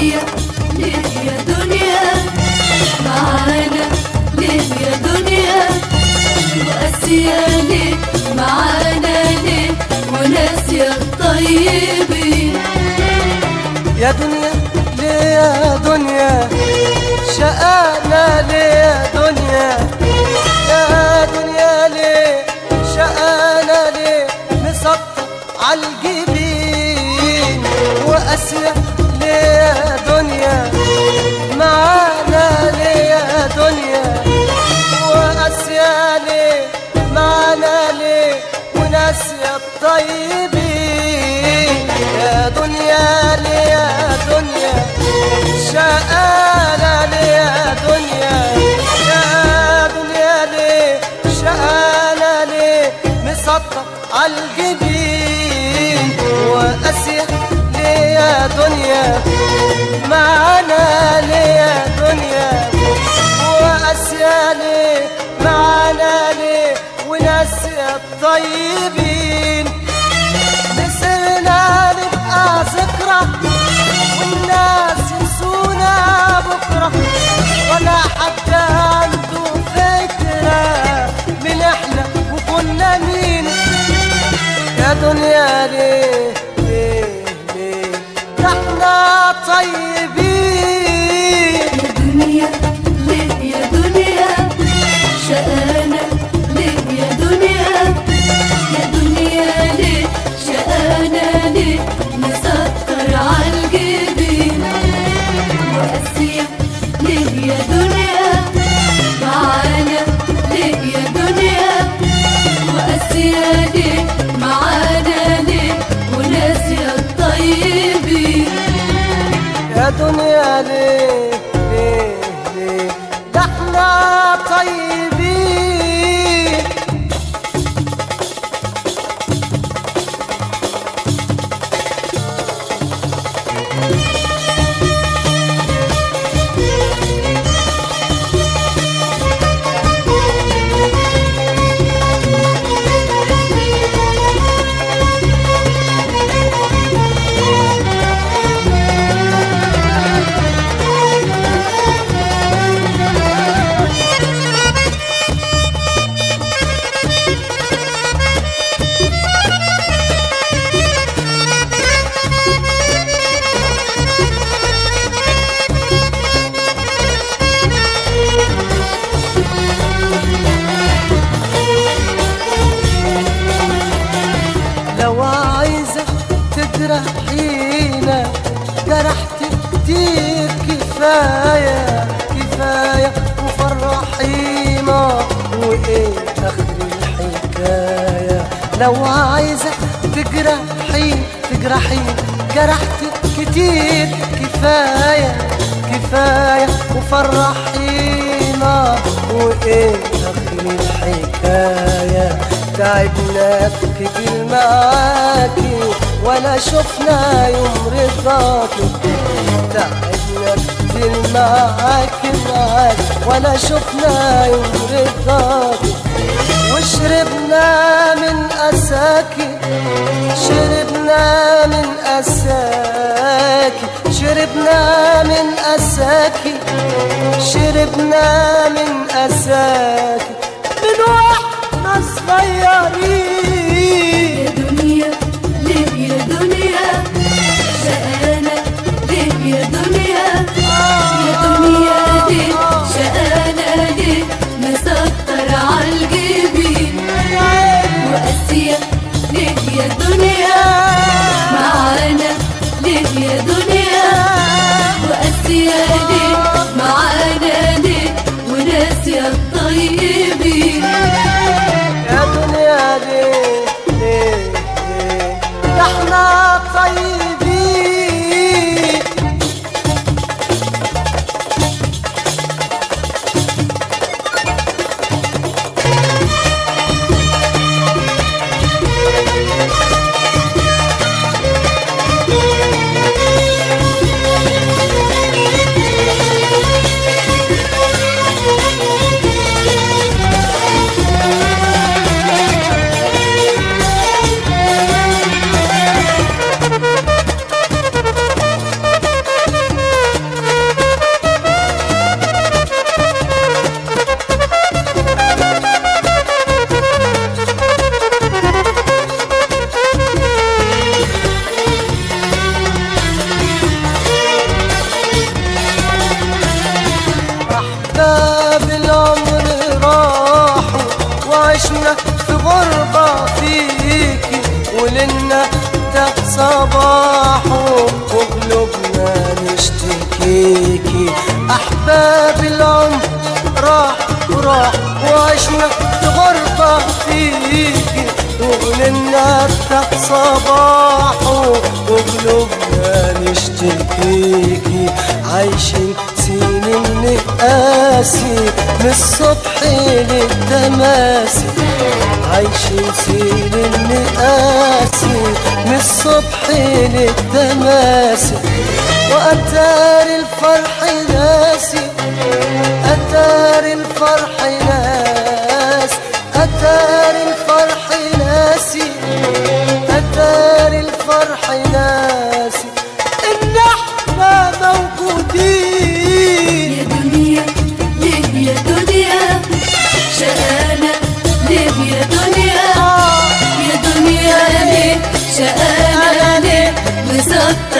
وقاسية ليه يا دنيا معانا ليه يا دنيا وقاسية ليه معانا ليه وناسية الطيبين يا دنيا ليه يا دنيا شقانا ليه يا دنيا يا دنيا ليه شقانا ليه مسطر عالجبين وقاسية ليه يا دنيا معانا ليه يا دنيا وقاسية ليه معانا ليه وناسية الطيبين يا دنيا ليه يا دنيا شقالة ليه يا دنيا يا دنيا ليه شقالة ليه مسطر عالجبين وقاسية ليه يا دنيا معانا ليه يا دنيا وقاسية ليه معانا ليه وناسية الطيبين نسينا نبقى ذكرى والناس ينسونا بكرة ولا حد عنده فكرة من احنا وكنا مين يا دنيا ليه ليه ليه ده احنا طيبين يا دنيا ليه يا دنيا شقانا ليه يا دنيا يا دنيا ليه شقانا ليه مسكر عالجبين وقاسية ليه يا دنيا معانا ليه يا دنيا وقاسية ليه معانا ليه وناسية الطيبين يا دنيا ليه ليه ليه ده احنا طيبين لو عايزة تجرحينا جرحت كتير كفاية كفاية وفرحينا وإيه آخر الحكاية لو عايزة تجرحي تجرحي جرحت كتير كفاية كفاية وفرحينا وإيه آخر الحكاية تعبنا كتير معاكي ولا شفنا يوم رضاكي تعبنا كتير معاكي معاكي ولا شفنا يوم رضاكي وشربنا من أساكي شربنا من أساكي شربنا من أساكي شربنا من أساكي من واحنا صغيرين يا دنيا ليه يا دنيا شقانا ليه يا دنيا يا دنيا ليه شقانا ليه مسطر عالجبين وقاسية ليه يا دنيا معانا ليه يا دنيا وقاسية ليه معانا ليه وناسية الطيبين يا دنيا ليه ليه ليه ده احنا طيبين قلوبنا ده صباحه وقلوبنا نشتكيكي أحباب العمر راح وراح وعشنا في غربة فيكي وقلنا ده صباحه وقلوبنا نشتكيكي عايشين سنين نقاسي من الصبح للتماسي عايشين سنين نقاسي من الصبح للتماسي وأتار الفرح ناسي أتار الفرح ناس أتار الفرح ناسي أتار الفرح ناسي إن احنا موجودين يا دنيا ليه يا دنيا شقانا ليه يا دنيا يا دنيا ليه شقانا ليه مسكر